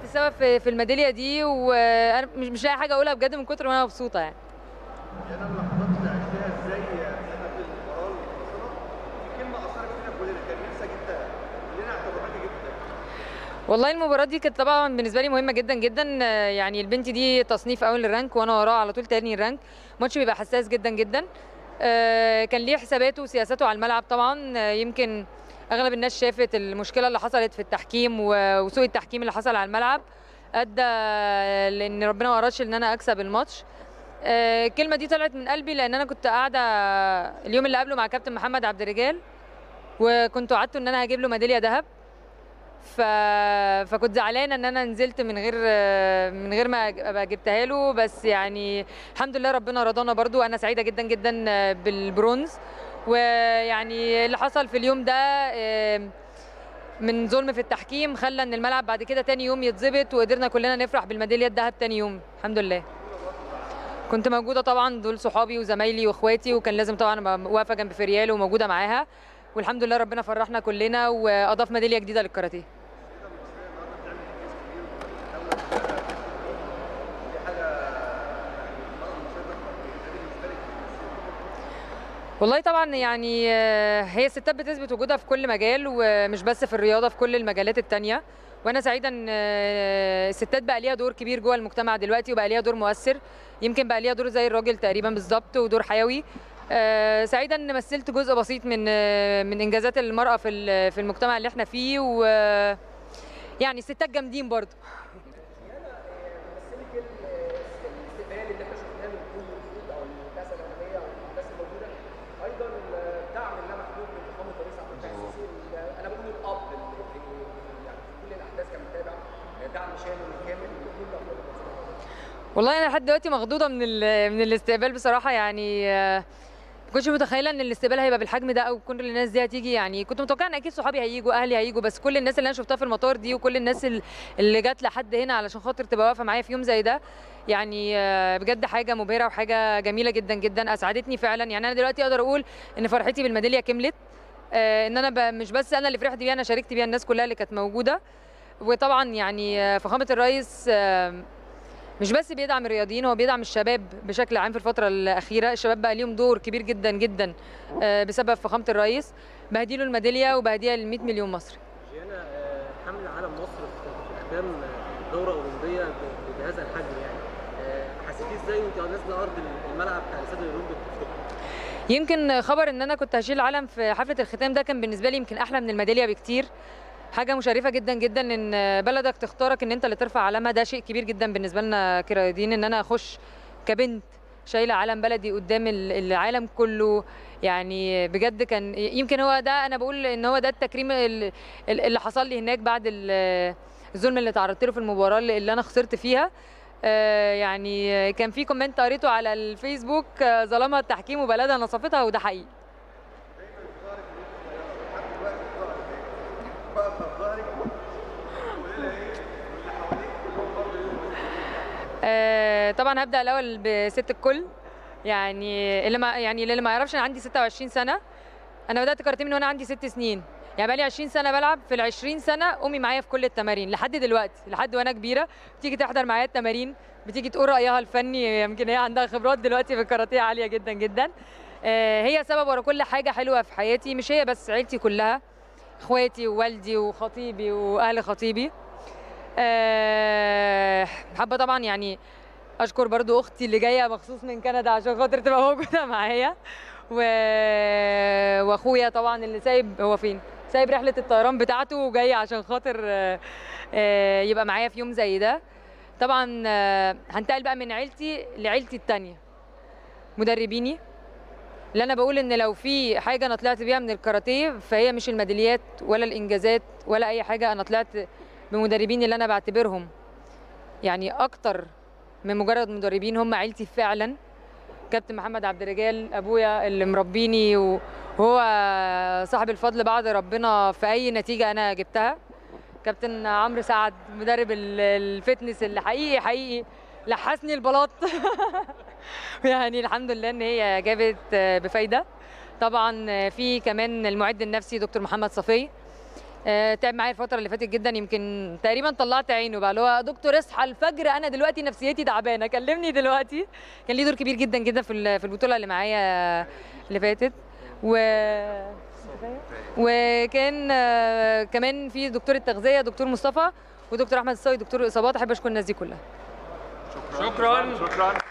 السبب في في الميداليه دي وانا مش مش لاقي حاجه اقولها بجد من كتر ما انا مبسوطه يعني يعني انا اللحظات اللي عشتها ازاي قبل المباراه المنفصله في كلمه اثرت فينا كلنا كان نفسك انت كلنا اعتبرناك جدا والله المباراة دي كانت طبعا بالنسبة لي مهمة جدا جدا آه، يعني البنت دي تصنيف أول الرانك وأنا وراها على طول تاني الرانك ماتش بيبقى حساس جدا جدا آه، كان ليه حساباته وسياساته على الملعب طبعا آه، يمكن أغلب الناس شافت المشكلة اللي حصلت في التحكيم و- وسوء التحكيم اللي حصل على الملعب أدى لأن ربنا ما أرادش إن أنا أكسب الماتش آه، الكلمة دي طلعت من قلبي لأن أنا كنت قاعدة اليوم اللي قبله مع كابتن محمد عبد الرجال وكنت وعدته إن أنا هجيب له ميدالية ذهب ف... فكنت زعلانه ان انا نزلت من غير من غير ما ابقى جبتها له بس يعني الحمد لله ربنا رضانا برضو انا سعيده جدا جدا بالبرونز ويعني اللي حصل في اليوم ده آم، من ظلم في التحكيم خلى ان الملعب بعد كده تاني يوم يتظبط وقدرنا كلنا نفرح بالميداليه الذهب تاني يوم الحمد لله كنت موجوده طبعا دول صحابي وزمايلي واخواتي وكان لازم طبعا ابقى واقفه جنب فريال وموجوده معاها والحمد لله ربنا فرحنا كلنا واضاف ميداليه جديده للكاراتيه والله طبعا يعني آه، هي الستات بتثبت وجودها في كل مجال ومش بس في الرياضه في كل المجالات التانية وانا سعيده ان آه، الستات بقى ليها دور كبير جوه المجتمع دلوقتي وبقى ليها دور مؤثر يمكن بقى ليها دور زي الراجل تقريبا بالظبط ودور حيوي آه، سعيده ان مثلت جزء بسيط من آه، من انجازات المراه في ال- في المجتمع اللي احنا فيه و يعني الستات جامدين برضو مثلك الاستقبال اللي احنا شفناه من كل الوفود او البعثه الامنيه او الناس الموجوده ايضا الدعم اللامحدود من فخامه الرئيس عبد الفتاح السيسي ال- انا بقول الاب اللي في في- يعني في كل الاحداث كان متابع دعم شامل وكامل لكل افراد المنظومه والله انا لحد دلوقتي مخضوضه من ال- من الاستقبال بصراحه يعني آه، ما كنتش متخيله ان الاستقبال هيبقى بالحجم ده او كل الناس دي هتيجي يعني كنت متوقعه ان اكيد صحابي هيجوا اهلي هيجوا بس كل الناس اللي انا شفتها في المطار دي وكل الناس ال- اللي جت لحد هنا علشان خاطر تبقى واقفه معايا في يوم زي ده يعني آه، بجد حاجه مبهره وحاجه جميله جدا جدا اسعدتني فعلا يعني انا دلوقتي اقدر اقول ان فرحتي بالميداليه كملت آه، ان انا ب- مش بس انا اللي فرحت بيها انا شاركت بيها الناس كلها اللي كانت موجوده وطبعا يعني آه، فخامه الرئيس آه، مش بس بيدعم الرياضيين هو بيدعم الشباب بشكل عام في الفترة الأخيرة الشباب بقى ليهم دور كبير جدا جدا آه، بسبب فخامة الرئيس بهديله الميدالية وبهديها ل 100 مليون مصري جيانا آه، حمل علم مصر في في ختام آه، دورة أولمبية ب- بهذا الحجم يعني آه، حسيتي ازاي وانت نازلة أرض الملعب بتاع الاستاد الأولمبي بتفتكري؟ يمكن خبر ان انا كنت هشيل علم في حفلة الختام ده كان بالنسبة لي يمكن احلى من الميدالية بكتير حاجة مشرفة جدا جدا ان بلدك تختارك ان انت اللي ترفع علمها ده شيء كبير جدا بالنسبة لنا كرياضيين ان انا اخش كبنت شايلة علم بلدي قدام ال- العالم كله يعني بجد كان يمكن هو ده انا بقول ان هو ده التكريم ال- ال- اللي حصل لي هناك بعد ال- الظلم اللي تعرضت له في المباراة اللي اللي انا خسرت فيها آه، يعني كان في كومنت قريته على الفيسبوك آه، ظلمها التحكيم وبلدها نصفتها وده حقيقي واقفه في ظهرك قولي لها ايه واللي حواليك كلهم برضه يقولوا آه، طبعا هبدا الاول بست الكل يعني اللي ما يعني اللي ما يعرفش انا عندي 26 سنه انا بدات كاراتيه من وانا عندي ست سنين يعني بقالي 20 سنه بلعب في ال 20 سنه امي معايا في كل التمارين لحد دلوقتي لحد وانا كبيره بتيجي تحضر معايا التمارين بتيجي تقول رايها الفني يمكن هي عندها خبرات دلوقتي في الكاراتيه عاليه جدا جدا آه، هي سبب ورا كل حاجه حلوه في حياتي مش هي بس عيلتي كلها اخواتي ووالدي وخطيبي واهل خطيبي آه، حابه طبعا يعني اشكر برضو اختي اللي جايه مخصوص من كندا عشان خاطر تبقى موجوده معايا و... واخويا طبعا اللي سايب هو فين سايب رحله الطيران بتاعته وجاي عشان خاطر آه، آه، يبقى معايا في يوم زي ده طبعا آه، هنتقل بقى من عيلتي لعيلتي التانية مدربيني اللي انا بقول ان لو في حاجه انا طلعت بيها من الكاراتيه فهي مش الميداليات ولا الانجازات ولا اي حاجه انا طلعت بمدربين اللي انا بعتبرهم يعني اكتر من مجرد مدربين هم عيلتي فعلا كابتن محمد عبد الرجال ابويا اللي مربيني وهو صاحب الفضل بعد ربنا في اي نتيجه انا جبتها كابتن عمرو سعد مدرب ال- الفتنس اللي حقيقي حقيقي لحسني البلاط يعني الحمد لله ان هي جابت بفايده طبعا في كمان المعد النفسي دكتور محمد صفي آه، تعب معايا الفترة اللي فاتت جدا يمكن تقريبا طلعت عينه بقى اللي هو دكتور اصحى الفجر انا دلوقتي نفسيتي تعبانة كلمني دلوقتي كان ليه دور كبير جدا جدا في ال- في البطولة اللي معايا اللي فاتت و وكان آه، كمان في دكتور التغذية دكتور مصطفى ودكتور احمد الصاوي دكتور الاصابات احب اشكر الناس دي كلها شكرا شكرا